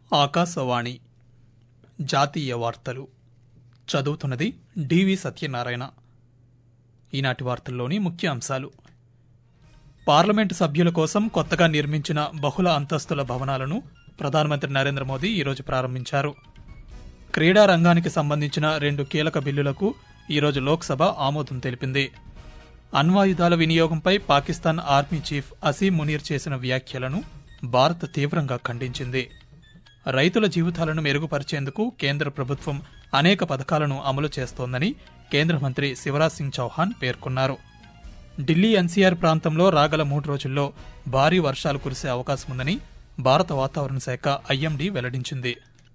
ఆకాశవాణి జాతీయ వార్తలు చదువుతున్నది డివి సత్యనారాయణ ఈనాటి వార్తల్లోని ముఖ్య అంశాలు పార్లమెంటు సభ్యుల కోసం కొత్తగా నిర్మించిన బహుళ అంతస్తుల భవనాలను ప్రధానమంత్రి నరేంద్ర మోదీ ఈరోజు ప్రారంభించారు క్రీడా రంగానికి సంబంధించిన రెండు కీలక బిల్లులకు ఈరోజు లోక్సభ ఆమోదం తెలిపింది అణ్వాయుధాల వినియోగంపై పాకిస్తాన్ ఆర్మీ చీఫ్ అసీం మునీర్ చేసిన వ్యాఖ్యలను భారత్ తీవ్రంగా ఖండించింది రైతుల జీవితాలను మెరుగుపరిచేందుకు కేంద్ర ప్రభుత్వం అనేక పథకాలను అమలు చేస్తోందని కేంద్ర మంత్రి శివరాజ్ సింగ్ చౌహాన్ పేర్కొన్నారు ఢిల్లీ ఎన్సీఆర్ ప్రాంతంలో రాగల మూడు రోజుల్లో భారీ వర్షాలు కురిసే అవకాశముందని భారత వాతావరణ శాఖ ఐఎండీ వెల్లడించింది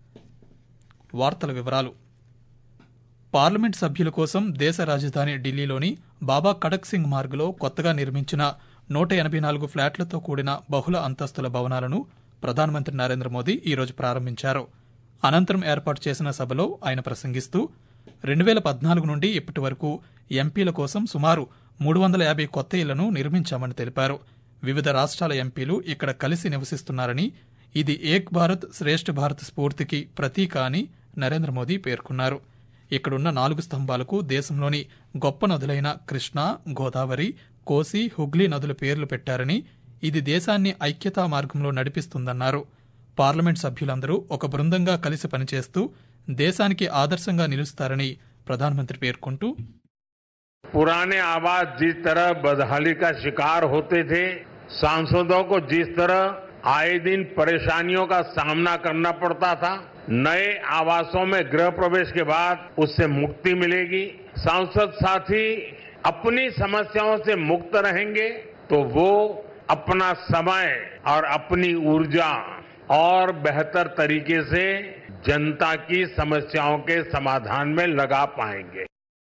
వార్తల వివరాలు పార్లమెంట్ సభ్యుల కోసం దేశ రాజధాని ఢిల్లీలోని బాబా కడక్ సింగ్ మార్గ్లో కొత్తగా నిర్మించిన నూట ఎనభై నాలుగు ఫ్లాట్లతో కూడిన బహుళ అంతస్తుల భవనాలను ప్రధానమంత్రి నరేంద్ర మోదీ ఈరోజు ప్రారంభించారు అనంతరం ఏర్పాటు చేసిన సభలో ఆయన ప్రసంగిస్తూ రెండు వేల పద్నాలుగు నుండి ఇప్పటి వరకు ఎంపీల కోసం సుమారు మూడు వందల యాభై కొత్త ఇళ్లను నిర్మించామని తెలిపారు వివిధ రాష్ట్రాల ఎంపీలు ఇక్కడ కలిసి నివసిస్తున్నారని ఇది ఏక్ భారత్ శ్రేష్ఠ భారత్ స్ఫూర్తికి ప్రతీక అని నరేంద్ర మోదీ పేర్కొన్నారు ఇక్కడున్న నాలుగు స్తంభాలకు దేశంలోని గొప్ప నదులైన కృష్ణా గోదావరి కోసి హుగ్లీ నదుల పేర్లు పెట్టారని ఇది దేశాన్ని ఐక్యతా మార్గంలో నడిపిస్తుందన్నారు పార్లమెంట్ సభ్యులందరూ ఒక బృందంగా కలిసి పనిచేస్తూ దేశానికి ఆదర్శంగా నిలుస్తారని ప్రధానమంత్రి పేర్కొంటూ पुराने आवास जिस तरह बदहाली का शिकार होते थे सांसदों को जिस तरह आए दिन परेशानियों का सामना करना पड़ता था नए आवासों में गृह प्रवेश के बाद उससे मुक्ति मिलेगी सांसद साथी अपनी समस्याओं से मुक्त रहेंगे तो वो अपना समय और अपनी ऊर्जा और बेहतर तरीके से जनता की समस्याओं के समाधान में लगा पाएंगे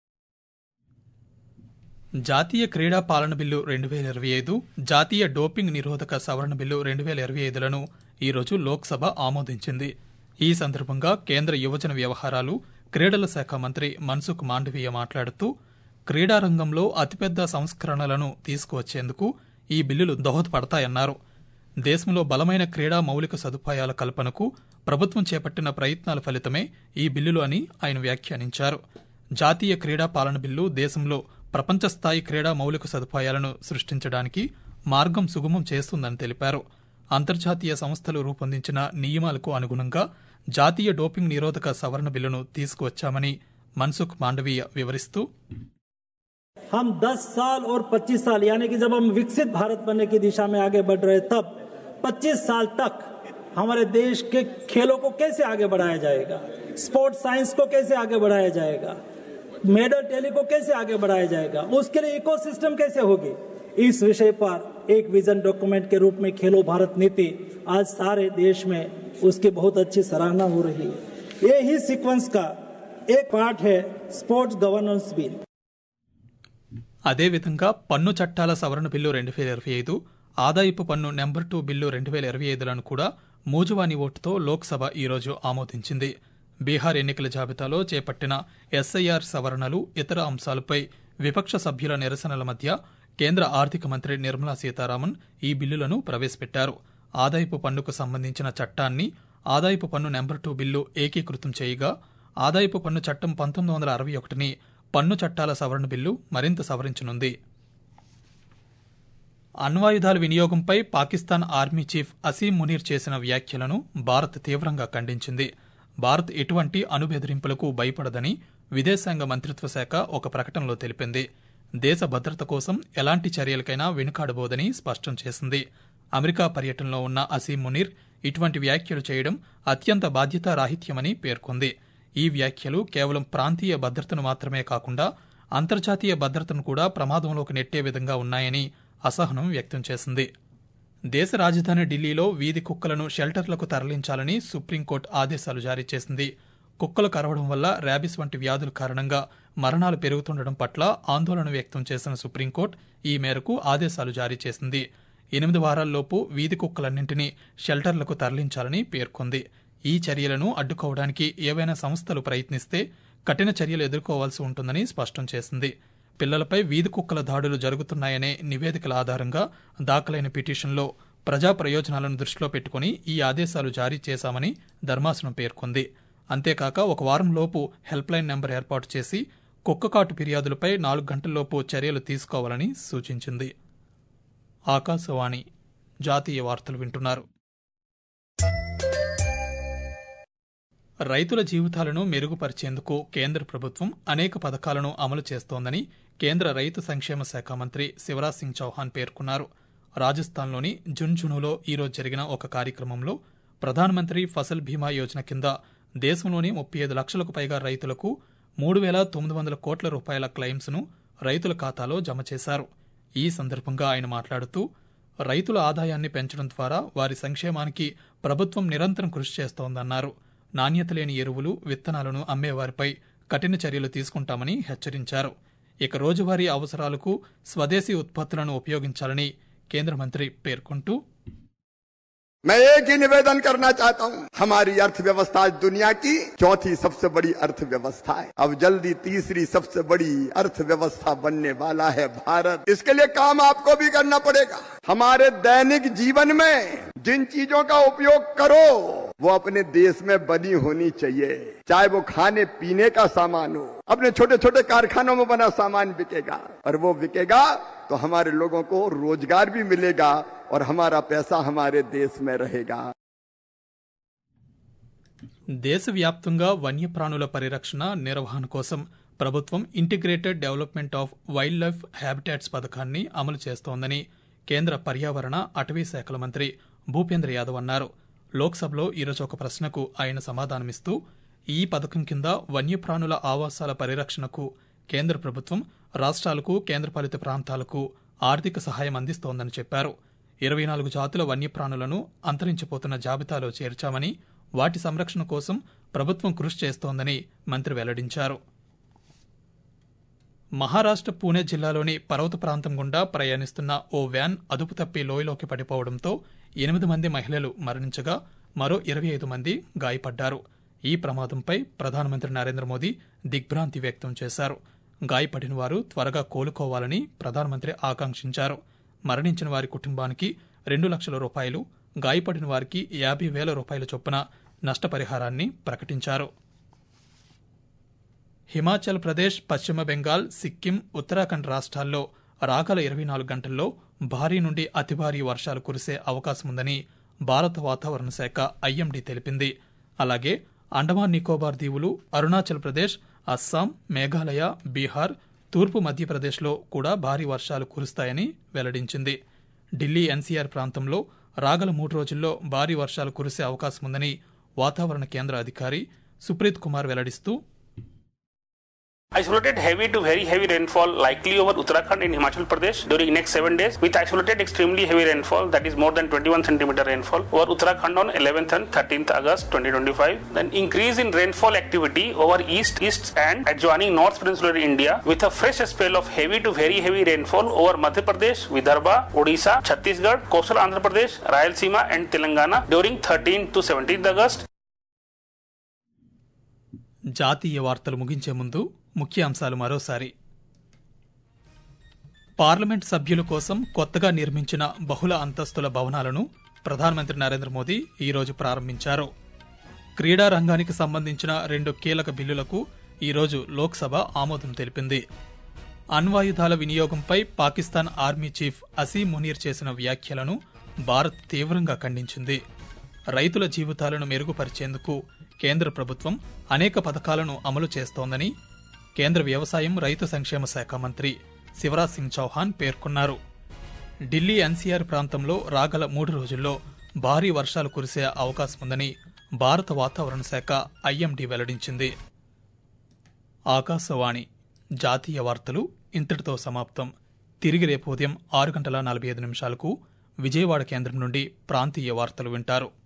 జాతీయ క్రీడా పాలన బిల్లు రెండు వేల ఇరవై ఐదు జాతీయ డోపింగ్ నిరోధక సవరణ బిల్లు రెండు వేల ఇరవై ఐదులను ఈరోజు లోక్సభ ఆమోదించింది ఈ సందర్భంగా కేంద్ర యువజన వ్యవహారాలు క్రీడల శాఖ మంత్రి మన్సుఖ్ మాండవీయ మాట్లాడుతూ క్రీడా రంగంలో అతిపెద్ద సంస్కరణలను తీసుకువచ్చేందుకు ఈ బిల్లులు దోహదపడతాయన్నారు దేశంలో బలమైన క్రీడా మౌలిక సదుపాయాల కల్పనకు ప్రభుత్వం చేపట్టిన ప్రయత్నాల ఫలితమే ఈ బిల్లులు అని ఆయన వ్యాఖ్యానించారు జాతీయ క్రీడా పాలన బిల్లు దేశంలో ప్రపంచ స్థాయి క్రీడా మౌలిక సదుపాయాలను సృష్టించడానికి మార్గం సుగమం చేస్తుందని తెలిపారు అంతర్జాతీయ సంస్థలు రూపొందించిన నియమాలకు అనుగుణంగా జాతీయ డోపింగ్ నిరోధక సవరణ బిల్లును తీసుకువచ్చామని మన్సుఖ్ మాండవీయ వివరిస్తూ हम 10 साल और 25 साल यानी कि जब हम विकसित भारत बनने की दिशा में आगे बढ़ रहे तब 25 साल तक हमारे देश के खेलों को कैसे आगे बढ़ाया जाएगा स्पोर्ट्स साइंस को कैसे आगे बढ़ाया जाएगा मेडल टैली को कैसे आगे बढ़ाया जाएगा उसके लिए इकोसिस्टम कैसे होगी इस विषय पर एक विजन डॉक्यूमेंट के रूप में खेलो भारत नीति आज सारे देश में उसकी बहुत अच्छी सराहना हो रही है ये ही सीक्वेंस का एक पार्ट है स्पोर्ट्स गवर्नेंस बिल అదేవిధంగా పన్ను చట్టాల సవరణ బిల్లు రెండు వేల ఇరవై ఐదు ఆదాయపు పన్ను నెంబర్ టూ బిల్లు రెండు వేల ఇరవై ఐదులను కూడా మూజువాని ఓటుతో లోక్సభ ఈరోజు ఆమోదించింది బీహార్ ఎన్నికల జాబితాలో చేపట్టిన ఎస్ఐఆర్ సవరణలు ఇతర అంశాలపై విపక్ష సభ్యుల నిరసనల మధ్య కేంద్ర ఆర్థిక మంత్రి నిర్మలా సీతారామన్ ఈ బిల్లులను ప్రవేశపెట్టారు ఆదాయపు పన్నుకు సంబంధించిన చట్టాన్ని ఆదాయపు పన్ను నెంబర్ టూ బిల్లు ఏకీకృతం చేయగా ఆదాయపు పన్ను చట్టం పంతొమ్మిది వందల అరవై ఒకటిని పన్ను చట్టాల సవరణ బిల్లు మరింత సవరించనుంది అణ్వాయుధాల వినియోగంపై పాకిస్తాన్ ఆర్మీ చీఫ్ అసీం మునీర్ చేసిన వ్యాఖ్యలను భారత్ తీవ్రంగా ఖండించింది భారత్ ఎటువంటి అణుబెదిరింపులకు భయపడదని విదేశాంగ మంత్రిత్వ శాఖ ఒక ప్రకటనలో తెలిపింది దేశ భద్రత కోసం ఎలాంటి చర్యలకైనా వెనుకాడబోదని స్పష్టం చేసింది అమెరికా పర్యటనలో ఉన్న అసీం మునీర్ ఇటువంటి వ్యాఖ్యలు చేయడం అత్యంత బాధ్యతారాహిత్యమని పేర్కొంది ఈ వ్యాఖ్యలు కేవలం ప్రాంతీయ భద్రతను మాత్రమే కాకుండా అంతర్జాతీయ భద్రతను కూడా ప్రమాదంలోకి నెట్టే విధంగా ఉన్నాయని అసహనం వ్యక్తం చేసింది దేశ రాజధాని ఢిల్లీలో వీధి కుక్కలను షెల్టర్లకు తరలించాలని సుప్రీంకోర్టు ఆదేశాలు జారీ చేసింది కుక్కలు కరవడం వల్ల ర్యాబిస్ వంటి వ్యాధుల కారణంగా మరణాలు పెరుగుతుండడం పట్ల ఆందోళన వ్యక్తం చేసిన సుప్రీంకోర్టు ఈ మేరకు ఆదేశాలు జారీ చేసింది ఎనిమిది వారాల్లోపు వీధి కుక్కలన్నింటినీ షెల్టర్లకు తరలించాలని పేర్కొంది ఈ చర్యలను అడ్డుకోవడానికి ఏవైనా సంస్థలు ప్రయత్నిస్తే కఠిన చర్యలు ఎదుర్కోవాల్సి ఉంటుందని స్పష్టం చేసింది పిల్లలపై వీధి కుక్కల దాడులు జరుగుతున్నాయనే నివేదికల ఆధారంగా దాఖలైన పిటిషన్లో ప్రజా ప్రయోజనాలను దృష్టిలో పెట్టుకుని ఈ ఆదేశాలు జారీ చేశామని ధర్మాసనం పేర్కొంది అంతేకాక ఒక వారంలోపు హెల్ప్ లైన్ నెంబర్ ఏర్పాటు చేసి కుక్కకాటు ఫిర్యాదులపై నాలుగు గంటల్లోపు చర్యలు తీసుకోవాలని సూచించింది ఆకాశవాణి జాతీయ వార్తలు వింటున్నారు రైతుల జీవితాలను మెరుగుపరిచేందుకు కేంద్ర ప్రభుత్వం అనేక పథకాలను అమలు చేస్తోందని కేంద్ర రైతు సంక్షేమ శాఖ మంత్రి శివరాజ్ సింగ్ చౌహాన్ పేర్కొన్నారు రాజస్థాన్లోని జున్జునులో ఈరోజు జరిగిన ఒక కార్యక్రమంలో ప్రధానమంత్రి ఫసల్ బీమా యోజన కింద దేశంలోని ముప్పై ఐదు లక్షలకు పైగా రైతులకు మూడు వేల తొమ్మిది వందల కోట్ల రూపాయల క్లెయిమ్స్ను రైతుల ఖాతాలో జమ చేశారు ఈ సందర్భంగా ఆయన మాట్లాడుతూ రైతుల ఆదాయాన్ని పెంచడం ద్వారా వారి సంక్షేమానికి ప్రభుత్వం నిరంతరం కృషి చేస్తోందన్నారు నాణ్యత లేని ఎరువులు విత్తనాలను అమ్మేవారిపై కఠిన చర్యలు తీసుకుంటామని హెచ్చరించారు ఇక రోజువారీ అవసరాలకు స్వదేశీ ఉత్పత్తులను ఉపయోగించాలని కేంద్ర మంత్రి పేర్కొంటూ मैं एक ही निवेदन करना चाहता हूं हमारी अर्थव्यवस्था आज दुनिया की चौथी सबसे बड़ी अर्थव्यवस्था है अब जल्दी तीसरी सबसे बड़ी अर्थव्यवस्था बनने वाला है भारत इसके लिए काम आपको भी करना पड़ेगा हमारे दैनिक जीवन में जिन चीजों का उपयोग करो वो अपने देश में बनी होनी चाहिए चाहे वो खाने पीने का सामान हो अपने छोटे छोटे कारखानों में बना सामान बिकेगा और वो बिकेगा तो हमारे लोगों को रोजगार भी मिलेगा और हमारा पैसा हमारे देश में रहेगा దేశవ్యాప్తంగా వన్యప్రాణుల పరిరక్షణ నిర్వహణ కోసం ప్రభుత్వం integrated development of wildlife habitats పథకాన్ని అమలు చేస్తోందని కేంద్ర పర్యావరణ అటవీ శాఖల మంత్రి భూపేంద్ర యాదవ్ అన్నారు లోక్సభలో ఈరోజు ఒక ప్రశ్నకు ఆయన సమాధానమిస్తూ ఈ పథకం కింద వన్యప్రాణుల ఆవాసాల పరిరక్షణకు కేంద్ర ప్రభుత్వం రాష్ట్రాలకు కేంద్రపాలిత ప్రాంతాలకు ఆర్థిక సహాయం అందిస్తోందని చెప్పారు ఇరవై నాలుగు జాతుల వన్యప్రాణులను అంతరించిపోతున్న జాబితాలో చేర్చామని వాటి సంరక్షణ కోసం ప్రభుత్వం కృషి చేస్తోందని మంత్రి వెల్లడించారు మహారాష్ట్ర పూణే జిల్లాలోని పర్వత ప్రాంతం గుండా ప్రయాణిస్తున్న ఓ వ్యాన్ అదుపు తప్పి లోయలోకి పడిపోవడంతో ఎనిమిది మంది మహిళలు మరణించగా మరో ఇరవై ఐదు మంది గాయపడ్డారు ఈ ప్రమాదంపై ప్రధానమంత్రి నరేంద్ర మోదీ దిగ్భ్రాంతి వ్యక్తం చేశారు గాయపడిన వారు త్వరగా కోలుకోవాలని ప్రధానమంత్రి ఆకాంక్షించారు మరణించిన వారి కుటుంబానికి రెండు లక్షల రూపాయలు గాయపడిన వారికి యాభై వేల రూపాయల చొప్పున నష్టపరిహారాన్ని ప్రకటించారు హిమాచల్ ప్రదేశ్ పశ్చిమ బెంగాల్ సిక్కిం ఉత్తరాఖండ్ రాష్ట్రాల్లో రాగల ఇరవై నాలుగు గంటల్లో భారీ నుండి అతి భారీ వర్షాలు కురిసే అవకాశం ఉందని భారత వాతావరణ శాఖ ఐఎండీ తెలిపింది అలాగే అండమాన్ నికోబార్ దీవులు అరుణాచల్ ప్రదేశ్ అస్సాం మేఘాలయ బీహార్ తూర్పు మధ్యప్రదేశ్లో కూడా భారీ వర్షాలు కురుస్తాయని వెల్లడించింది ఢిల్లీ ఎన్సీఆర్ ప్రాంతంలో రాగల మూడు రోజుల్లో భారీ వర్షాలు కురిసే అవకాశం ఉందని వాతావరణ కేంద్ర అధికారి Supreet Kumar వెల్లడిస్తూ Isolated heavy to very heavy rainfall likely over Uttarakhand in Himachal Pradesh during next seven days, with isolated extremely heavy rainfall that is more than 21 centimeter rainfall over Uttarakhand on 11th and 13th August 2025. Then increase in rainfall activity over east, east and adjoining North Peninsular India with a fresh spell of heavy to very heavy rainfall over Madhya Pradesh, Vidarbha, Odisha, Chhattisgarh, coastal Andhra Pradesh, Rayalaseema and Telangana during 13th to 17th August. జాతీయ వార్తలు ముగించే ముందు ముఖ్య అంశాలు మరోసారి parliament సభ్యుల కోసం కొత్తగా నిర్మించిన బహుళ అంతస్తుల భవనాలను ప్రధానమంత్రి నరేంద్ర మోదీ ఈరోజు ప్రారంభించారు క్రీడా రంగానికి సంబంధించిన రెండు కీలక బిల్లులకు ఈరోజు లోక్సభ ఆమోదం తెలిపింది అణ్వాయుధాల వినియోగంపై పాకిస్తాన్ ఆర్మీ చీఫ్ అసీం మునీర్ చేసిన వ్యాఖ్యలను భారత్ తీవ్రంగా ఖండించింది రైతుల జీవితాలను మెరుగుపరిచేందుకు కేంద్ర ప్రభుత్వం అనేక పథకాలను అమలు చేస్తోందని కేంద్ర వ్యవసాయం రైతు సంక్షేమ శాఖ మంత్రి శివరాజ్ సింగ్ చౌహాన్ పేర్కొన్నారు ఢిల్లీ ఎన్సీఆర్ ప్రాంతంలో రాగల మూడు రోజుల్లో భారీ వర్షాలు కురిసే అవకాశం ఉందని భారత వాతావరణ శాఖ ఐఎండీ వెల్లడించింది ఆకాశవాణి జాతీయ వార్తలు ఇంతటితో సమాప్తం తిరిగి రేపు ఉదయం ఆరు గంటల నలభై ఐదు నిమిషాలకు విజయవాడ కేంద్రం నుండి ప్రాంతీయ వార్తలు వింటారు